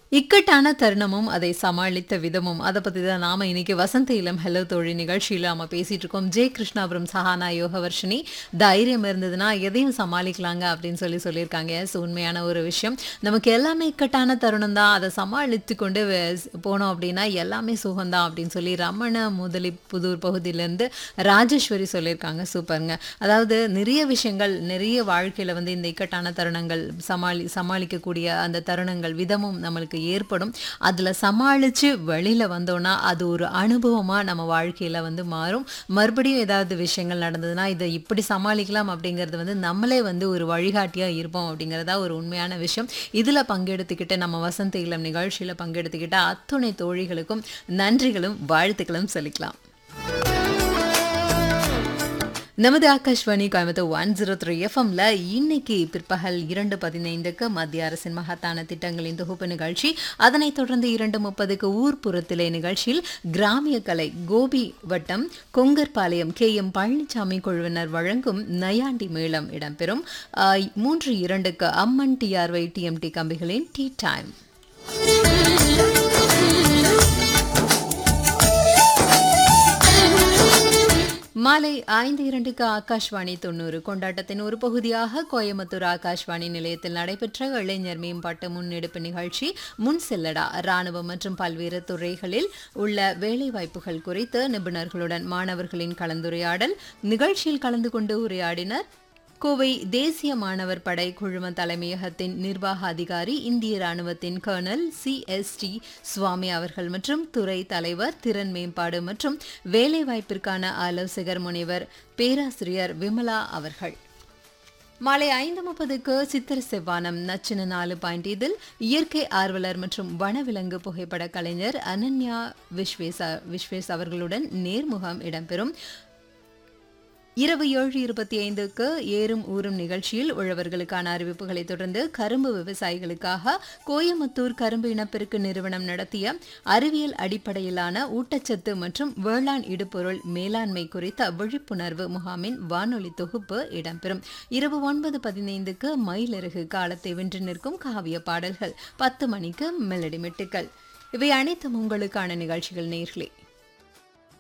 இக்கட்டான தருணமும் அதை சமாளித்த விதமும் அதை பத்தி தான் நாம இன்னைக்கு வசந்த இளம் ஹலோ தோழி நிகழ்ச்சியில நாம பேசிட்டு இருக்கோம் ஜெய் கிருஷ்ணாபுரம் சஹானா யோகவர்ஷினி தைரியம் இருந்ததுன்னா எதையும் சமாளிக்கலாங்க அப்படின்னு சொல்லி சொல்லியிருக்காங்க ஸோ உண்மையான ஒரு விஷயம் நமக்கு எல்லாமே இக்கட்டான தருணம் தான் அதை சமாளித்து கொண்டு வே- போனோம் அப்படின்னா எல்லாமே சுகம்தான் அப்படின்னு சொல்லி ரமண முதலி புதூர் பகுதியிலேருந்து ராஜேஸ்வரி சொல்லியிருக்காங்க சூப்பருங்க அதாவது நிறைய விஷயங்கள் நிறைய வாழ்க்கையில வந்து இந்த இக்கட்டான தருணங்கள் சமாளி சமாளிக்கக்கூடிய அந்த தருணங்கள் விதமும் நம்மளுக்கு ஏற்படும் அதுல சமாளிச்சு வெளியில வந்தோம்னா அது ஒரு அனுபவமா நம்ம வாழ்க்கையில வந்து மாறும் மறுபடியும் ஏதாவது விஷயங்கள் நடந்ததுன்னா இதை இப்படி சமாளிக்கலாம் அப்படிங்கிறது வந்து நம்மளே வந்து ஒரு வழிகாட்டியா இருப்போம் அப்படிங்கிறதா ஒரு உண்மையான விஷயம் இதுல பங்கெடுத்துக்கிட்ட நம்ம வசந்த இளம் நிகழ்ச்சியில பங்கெடுத்துக்கிட்ட அத்துணை தோழிகளுக்கும் நன்றிகளும் வாழ்த்துக்களும் சொல்லிக்கலாம் நமது Akashvani Coimbatore one zero three எஃப்எம்ல இன்னைக்கு பிற்பகல் இரண்டு பதினைந்துக்கு மத்திய அரசின் மகத்தான திட்டங்களின் தொகுப்பு நிகழ்ச்சி அதனைத் தொடர்ந்து இரண்டு முப்பதுக்கு ஊர்ப்புறத்திலே நிகழ்ச்சியில் கிராமிய கலை கோபி வட்டம் கொங்கர்பாளையம் கே எம் பழனிசாமி குழுவினர் வழங்கும் நயாண்டி மேளம் இடம்பெறும் ஆஹ், மூன்று இரண்டுக்கு அம்மன் டிஆர்ஒய் டிஎம்டி கம்பிகளின் டீ டைம் மாலை ஐந்து இரண்டுக்கு ஆகாஷ்வாணி தொண்ணூறு கொண்டாட்டத்தின் ஒரு பகுதியாக கோயம்புத்தூர் ஆகாஷ்வாணி நிலையத்தில் நடைபெற்ற இளைஞர் மேம்பாட்டு முன்னெடுப்பு நிகழ்ச்சி முன் செல்லடா ராணுவம் மற்றும் பல்வேறு துறைகளில் உள்ள வேலைவாய்ப்புகள் குறித்து நிபுணர்களுடன் மாணவர்களின் கலந்துரையாடல் நிகழ்ச்சியில் கலந்து கொண்டு உரையாடினர் கோவை தேசிய மாணவர் படை குழும தலைமையகத்தின் நிர்வாக அதிகாரி இந்திய ராணுவத்தின் colonel C S D Swamy அவர்கள் மற்றும் துறை தலைவர் திறன் மேம்பாடு மற்றும் வேலைவாய்ப்பிற்கான ஆலோசகர் முனைவர் பேராசிரியர் விமலா அவர்கள் மாலை ஐந்து முப்பதுக்கு சித்திர செவ்வானம் நச்சின நாலு பாயிண்ட் இதில் இயற்கை ஆர்வலர் மற்றும் வனவிலங்கு புகைப்பட கலைஞர் அனன்யா விஸ்வேஸ் விஸ்வேஸ் அவர்களுடன் நேர்முகம் இடம்பெறும் இரவு ஏழு இருபத்தி ஐந்துக்கு ஏறும் ஊறும் நிகழ்ச்சியில் உழவர்களுக்கான அறிவிப்புகளை தொடர்ந்து கரும்பு விவசாயிகளுக்காக கோயமுத்தூர் கரும்பு இனப்பெருக்கு நிறுவனம் நடத்திய அறிவியல் அடிப்படையிலான ஊட்டச்சத்து மற்றும் வேளாண் இடுபொருள் மேலாண்மை குறித்த விழிப்புணர்வு முகாமின் வானொலி தொகுப்பு இடம்பெறும் இரவு ஒன்பது பதினைந்துக்கு மயிலிறகு காலத்தை வென்று நிற்கும் காவிய பாடல்கள் பத்து மணிக்கு மெலடி மெட்டுக்கள் இவை அனைத்தும் உங்களுக்கான நிகழ்ச்சிகள் நேர்களே